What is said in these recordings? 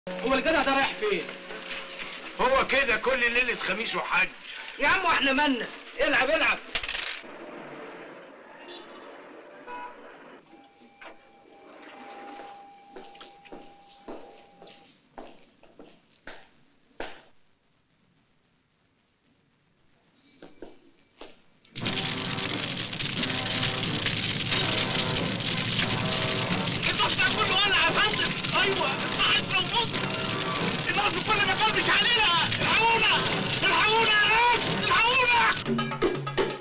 هو الجدع ده رايح فين؟ هو كده كل ليله خميس وحد يا عم واحنا مالنا العب العب المصنع كله ولع يا فندم ايوه الصحة موجود النار في كل مكان مش علينا الحقونا الحقونا يا ناس الحقونا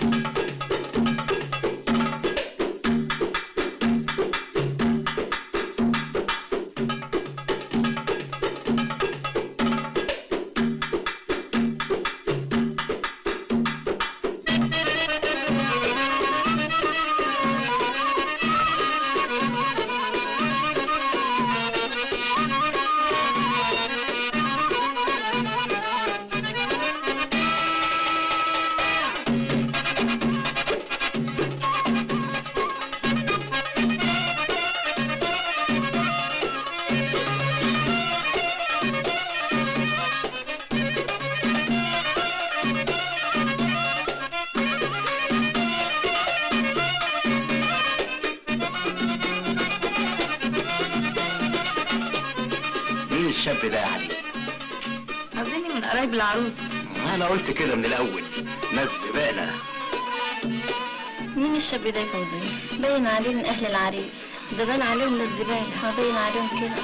مين الشاب ده يا علي؟ أظني من قرايب العروس انا قلت كده من الاول ناس زبالة مين الشاب ده يا فوزية؟ باين عليه من أهل العريس ده باين عليهم من الزبالة ما باين عليهم كده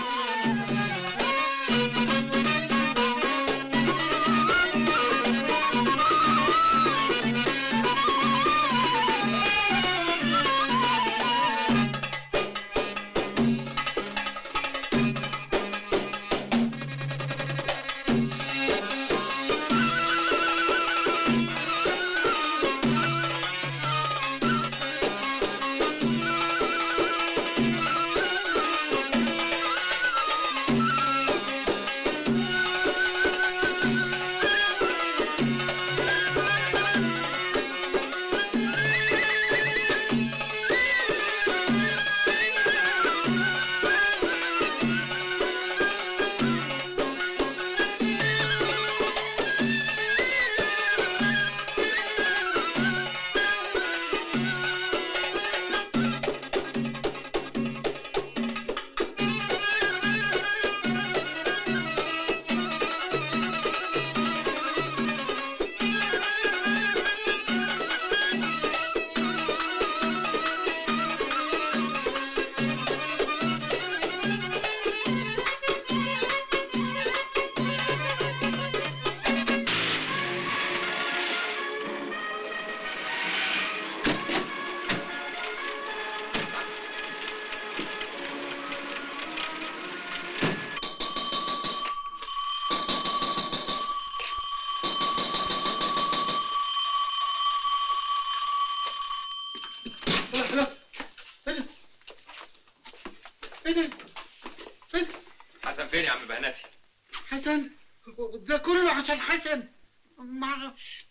ايه ده؟ حسن فين يا عم بهنسي؟ حسن ده كله عشان حسن معرفش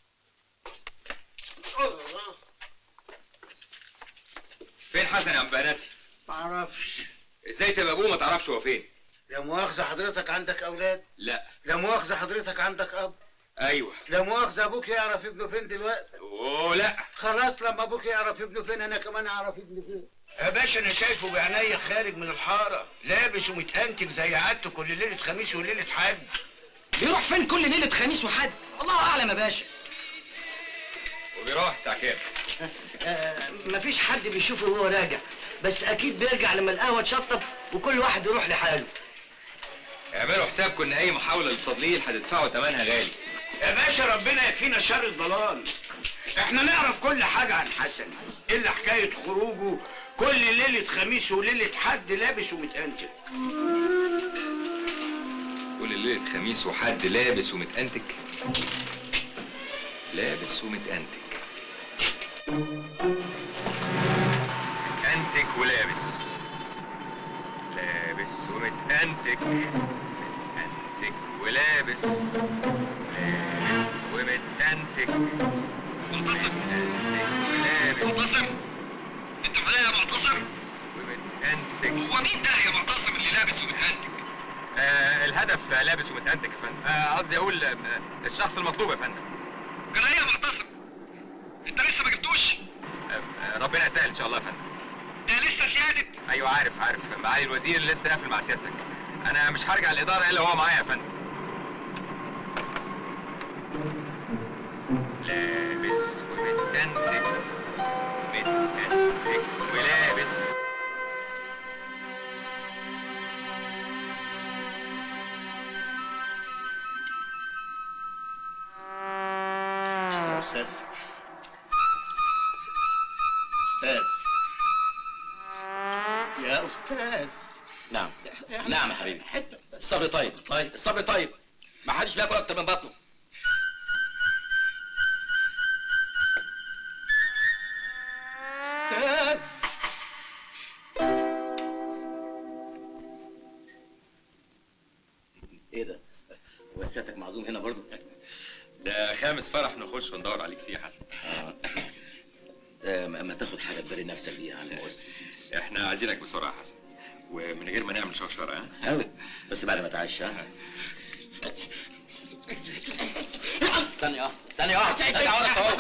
فين حسن يا عم بهنسي؟ معرفش ازاي تبقى ابوه ما تعرفش هو فين؟ لا مؤاخذة حضرتك عندك أولاد لا لا مؤاخذة حضرتك عندك أب ايوه لا مؤاخذة أبوك يعرف ابنه فين دلوقتي اوه لا خلاص لما أبوك يعرف ابنه فين أنا كمان أعرف ابنه فين يا باشا انا شايفه بعينيا خارج من الحاره لابس ومتأنتج زي عادته كل ليله خميس وليله حد بيروح فين كل ليلة خميس وحد؟ الله أعلم يا باشا وبيروح الساعة كام؟ آه مفيش حد بيشوفه وهو راجع بس أكيد بيرجع لما القهوة تشطب وكل واحد يروح لحاله اعملوا حسابكم ان اي محاولة للتضليل هتدفعوا ثمنها غالي يا باشا ربنا يكفينا شر الضلال احنا نعرف كل حاجه عن حسن الا حكايه خروجه كل ليله خميس وليله حد لابس ومتأنتج كل ليلة خميس وحد لابس ومتأنتج لابس ومتأنتج متأنتج ولابس لابس ومتأنتج متأنتج ولابس لابس ومتأنتج معتصم متأنتج ولابس معتصم انت معايا يا معتصم ومتأنتج هو مين ده يا معتصم اللي لابس ومتهنتج آه الهدف آه، لابس ومتأنتج يا فندم آه، قصدي اقول آه، الشخص المطلوب يا فندم جرايه يا معتصم انت لسه ما جبتوش آه، آه، ربنا يسهل ان شاء الله يا فندم ده لسه سياده ايوه عارف عارف معالي الوزير لسه قافل مع سيادتك انا مش هرجع الاداره الا هو معايا يا فندم لابس ومتنتج متنتج ولابس يا استاذ استاذ يا استاذ نعم نعم يا حبيبي الصبر طيب طيب الصبر طيب ما حدش بياكل اكتر من بطنه استاذ ايه ده هو سيادتك معزوم هنا برضه ده خامس فرح نخش وندور عليك فيه يا حسن آه. آه، ما ما تاخد حاجه تبري نفسك بيها عن المؤسسه احنا عايزينك بسرعه يا حسن ومن غير ما نعمل شوشره ها قوي بس بعد ما تعشى ها ثانية واحدة ثانية واحدة تعالى اهو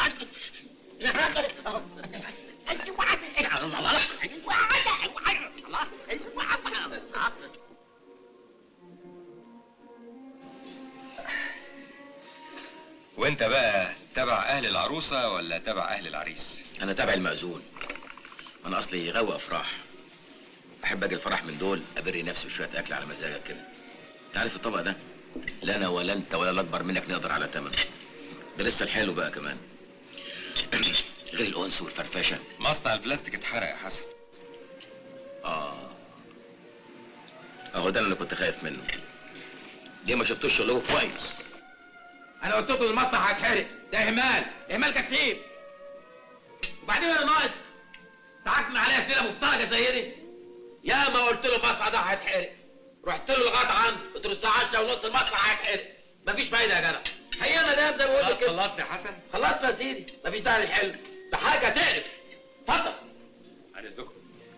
وانت بقى تبع اهل العروسه ولا تبع اهل العريس انا تابع المأذون انا اصلي غاوي افراح بحب اجي الفرح من دول ابري نفسي بشويه اكل على مزاجك كده انت عارف الطبق ده لا انا ولا انت ولا الاكبر منك نقدر على ثمنه ده لسه الحلو بقى كمان غير الانس والفرفشه مصنع البلاستيك اتحرق يا حسن اه اهو ده اللي كنت خايف منه ليه ما شفتوش شغله كويس انا قلت لكم المصنع هيتحرق ده اهمال اهمال كثير وبعدين انا ناقص تعاكم عليا كده مفترجه زي دي يا ما قلت له المصنع ده هيتحرق رحت له لغايه عنده قلت له الساعه 10 ونص المصنع هيتحرق مفيش فايده يا جدع هي يا مدام زي ما قلت خلاص كده خلصت يا حسن خلصت يا سيدي مفيش داعي للحلم ده حاجه تقرف اتفضل على اذنكم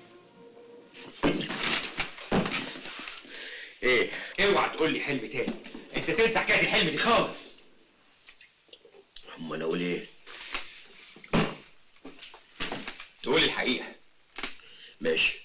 ايه اوعى تقول لي حلم تاني انت تنسى حكايه الحلم دي خالص امال اقول ايه تقول الحقيقه ماشي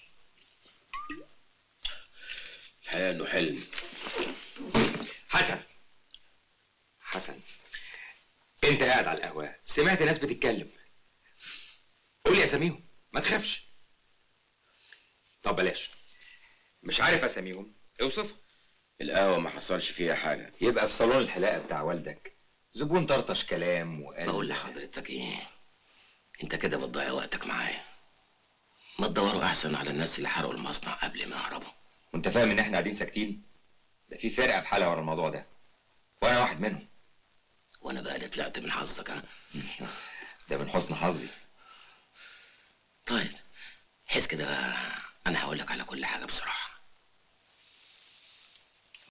الحقيقه انه حلم حسن حسن انت قاعد على القهوه سمعت ناس بتتكلم قول لي اساميهم ما تخافش طب بلاش مش عارف اساميهم اوصف القهوه ما حصلش فيها حاجه يبقى في صالون الحلاقه بتاع والدك زبون طرطش كلام وقال بقول لحضرتك ايه انت كده بتضيع وقتك معايا ما تدوروا احسن على الناس اللي حرقوا المصنع قبل ما يهربوا وانت فاهم ان احنا قاعدين ساكتين ده في فرقه بحالها ورا الموضوع ده وانا واحد منهم وانا بقى اللي طلعت من حظك ها ده من حسن حظي طيب حس كده بقى انا هقول لك على كل حاجه بصراحه